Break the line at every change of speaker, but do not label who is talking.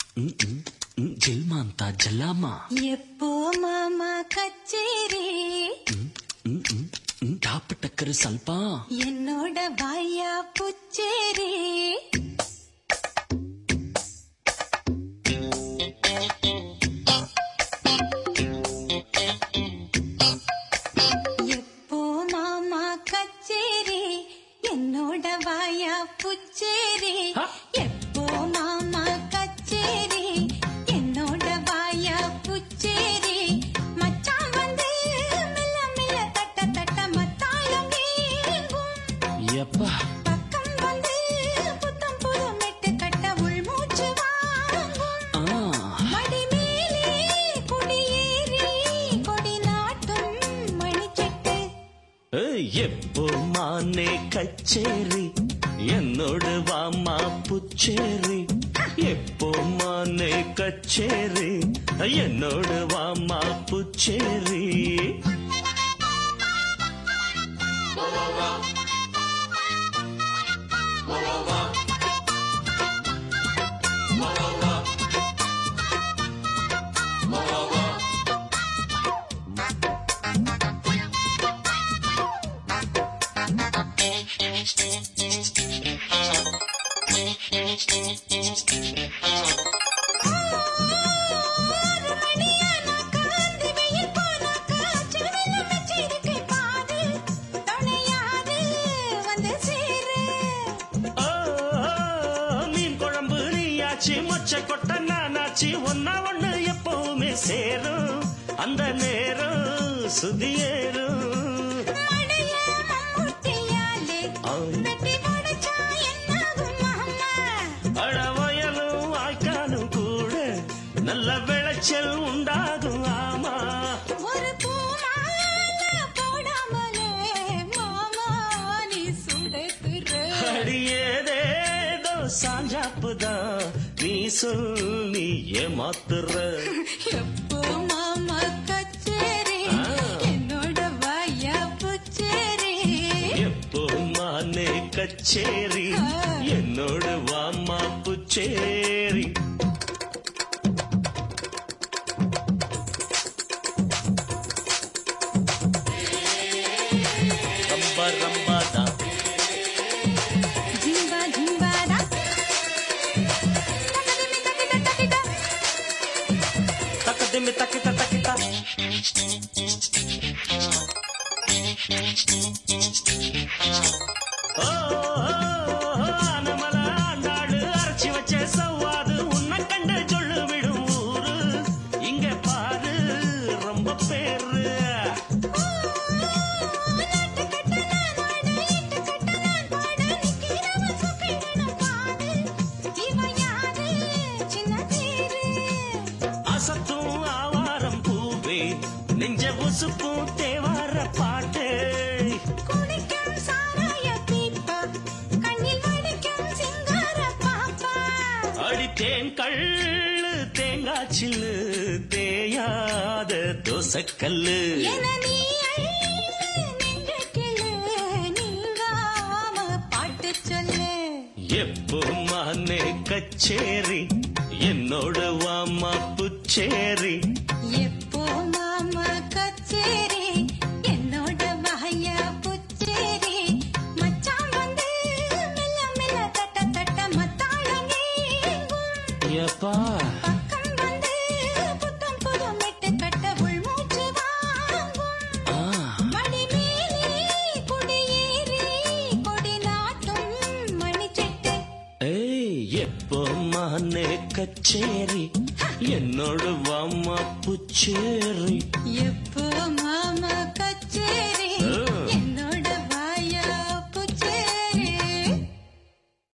ம், ம், ம், ஜில்மாந்தா ஜல்லாமா
எப்போ மாமா கச்சேரி
ம், ம், ம், ம், டாப்பு டக்கரு சல்பா
என்னோட வாயா புச்சேரி எப்போ மாமா கச்சேரி என்னோட வாயா புச்சேரி
ஹ!
எப்போ மாமா கச்சேரி என்னோட வாயா புச்சேரி மச்சான் வந்து மெல்ல மெல்ல தட்ட தட்ட மத்தாளம் ஏங்கும்
எப்பா
பக்கம் வந்து புத்தம் புது மெட்டு கட்ட உள்மூச்சு வாங்கும்
ஆ
மடி மேலே குடியேறி கொடி நாட்டும் மணிச்செட்டு
ஏய், எப்போ மானே கச்சேரி என்னோடு வாமா புச்சேரி எப்போ மானே கச்சேரி என்னோடு வாமா புச்சேரி
ஒரு மணியானாக்கா அந்த வெயில் போனாக்கா சிலுவையில வச்சிருக்கு பாரு துணையாது வந்து சேரு
ஆ, மீன் குழம்பு நீயாச்சு மொச்ச கொட்ட நானாச்சு ஒன்னா ஒண்ணு எப்பவுமே சேரும் அந்த நேரம் சுதியேறும்
மடைய மம்முட்டியாலே
ஆ.
வெட்டி முடிச்சா என்னாகும் மாமா
அழவயலும் வாய்க்காலும் கூட நல்ல விளைச்சல் உண்டாகும் ஆமா
ஒரு பூமாலை போடாமலே மாமா நீ சுடக்குற
அடியேதேதோ சாஞ்சாப்புதான் நீ சொல் நீ ஏமாத்துற
எப்போ மாமா கச்சேரி
ஆ.
என்னோட வாயா புச்சேரி
எப்போ மானே கச்சேரி என்னோட வாமா புச்சேரி ரம்பா ரம்பாதா
ஜிம்பா ஜிம்பாடா தகதிமி தகிட தகிட
தக்கதிமி தக்கிட்ட தக்கிட்ட ஓ, ஆனமல ஆண்டாடு அரைச்சி வச்ச சவ்வாது உன்னை கண்டு சொல்லு விடும் ஊரு இங்க பாரு ரொம்ப பேரு
நாட்டு கட்ட நான் வாட ஈட்டு கட்ட நான் பாட நிக்கிறவன் சுப்பிடணும் பாடு இவன் யாரு சின்ன தேரு
அசத்தும் ஆவாரம் பூவே நெஞ்ச உசுப்பும் தேவார பாட்டு
குடிக்கும் சாராய பீப்பா கண்ணில் வடிக்கும் சிங்கார பாப்பா
அடித்தேன் கள்ளு தேங்காய் சில்லு தேயாத தோசைக்கல்லு
என நீ அள்ளு நின்ற கிளு நீங்காம பாட்டு சொல்லு
எப்போ மானே கச்சேரி என்னோட வாமா புச்சேரி
எப்போ மாமா கச்சேரி என்னோட வகைய புச்சேரி மச்சான் வந்து மெல்ல மெல்ல தட்ட தட்ட மத்தாளம் ஏங்கும்
எப்பா
பக்கம் வந்து புத்தம் புது மெட்டு கட்ட உள்மூச்சு வாங்கும்
ஆ,
மடி மேலே குடியேறி கொடி நாட்டும் மணிச்செட்டு
ஏய் எப்போ மானே கச்சேரி என்னோட வாமா புச்சேரி
எப்போ